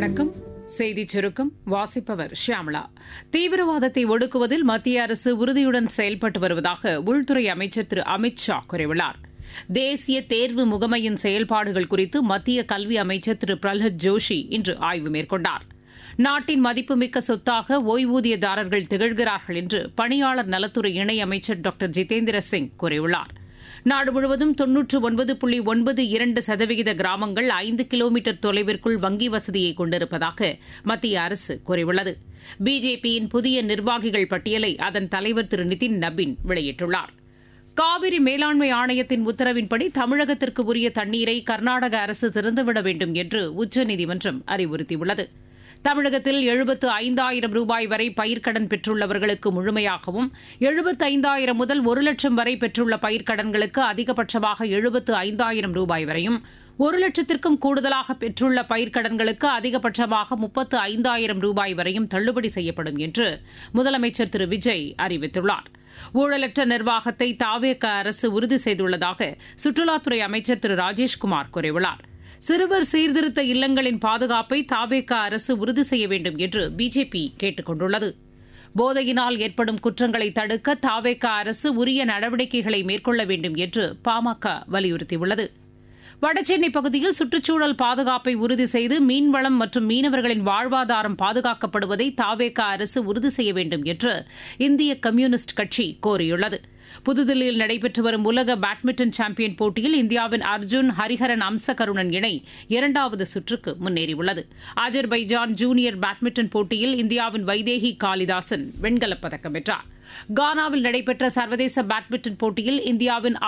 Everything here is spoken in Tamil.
வணக்கம் செய்திச் சுருக்கம் வாசிப்பவர் ஷியாமளா தீவிரவாதத்தை ஒடுக்குவதில் மத்திய அரசு உறுதியுடன் செயல்பட்டு வருவதாக உள்துறை அமைச்சர் திரு அமித் ஷா கூறியுள்ளார் தேசிய தேர்வு முகமையின் செயல்பாடுகள் குறித்து மத்திய கல்வி அமைச்சர் திரு பிரல்ஹத் ஜோஷி இன்று ஆய்வு மேற்கொண்டார் நாட்டின் மதிப்புமிக்க சொத்தாக ஓய்வூதியதாரர்கள் திகழ்கிறார்கள் என்று பணியாளர் நலத்துறை இணையமைச்சர் டாக்டர் ஜிதேந்திர சிங் கூறியுள்ளார் நாடு முழுவதும் தொன்னூற்று ஒன்பது புள்ளி ஒன்பது இரண்டு சதவிகித கிராமங்கள் ஐந்து கிலோமீட்டர் தொலைவிற்குள் வங்கி வசதியை கொண்டிருப்பதாக மத்திய அரசு கூறியுள்ளது பிஜேபியின் புதிய நிர்வாகிகள் பட்டியலை அதன் தலைவர் திரு நிதின் நபின் வெளியிட்டுள்ளார் காவிரி மேலாண்மை ஆணையத்தின் உத்தரவின்படி தமிழகத்திற்கு உரிய தண்ணீரை கர்நாடக அரசு திறந்துவிட வேண்டும் என்று உச்சநீதிமன்றம் அறிவுறுத்தியுள்ளது தமிழகத்தில் எழுபத்து ஐந்தாயிரம் ரூபாய் வரை பயிர்க்கடன் பெற்றுள்ளவர்களுக்கு முழுமையாகவும் எழுபத்து ஐந்தாயிரம் முதல் ஒரு லட்சம் வரை பெற்றுள்ள பயிர்க்கடன்களுக்கு அதிகபட்சமாக எழுபத்து ஐந்தாயிரம் ரூபாய் வரையும் ஒரு லட்சத்திற்கும் கூடுதலாக பெற்றுள்ள பயிர்க்கடன்களுக்கு அதிகபட்சமாக முப்பத்து ஐந்தாயிரம் ரூபாய் வரையும் தள்ளுபடி செய்யப்படும் என்று முதலமைச்சர் திரு விஜய் அறிவித்துள்ளார் ஊழலற்ற நிர்வாகத்தை தாவேக அரசு உறுதி செய்துள்ளதாக சுற்றுலாத்துறை அமைச்சர் திரு ராஜேஷ்குமார் கூறியுள்ளார் சிறுவர் சீர்திருத்த இல்லங்களின் பாதுகாப்பை தாவேக அரசு உறுதி செய்ய வேண்டும் என்று பிஜேபி கேட்டுக் கொண்டுள்ளது போதையினால் ஏற்படும் குற்றங்களை தடுக்க தாவேக அரசு உரிய நடவடிக்கைகளை மேற்கொள்ள வேண்டும் என்று பாமக வலியுறுத்தியுள்ளது வடசென்னை பகுதியில் சுற்றுச்சூழல் பாதுகாப்பை உறுதி செய்து மீன்வளம் மற்றும் மீனவர்களின் வாழ்வாதாரம் பாதுகாக்கப்படுவதை தாவேக அரசு உறுதி செய்ய வேண்டும் என்று இந்திய கம்யூனிஸ்ட் கட்சி கோரியுள்ளது புதுதில்லியில் நடைபெற்று வரும் உலக பேட்மிண்டன் சாம்பியன் போட்டியில் இந்தியாவின் அர்ஜுன் ஹரிஹரன் அம்சகருணன் இணை இரண்டாவது சுற்றுக்கு முன்னேறியுள்ளது அஜர்பைஜான் ஜூனியர் பேட்மிண்டன் போட்டியில் இந்தியாவின் வைதேகி காளிதாசன் வெண்கலப் பதக்கம் வென்றார் கானாவில் நடைபெற்ற சர்வதேச பேட்மிண்டன் போட்டியில் இந்தியாவின்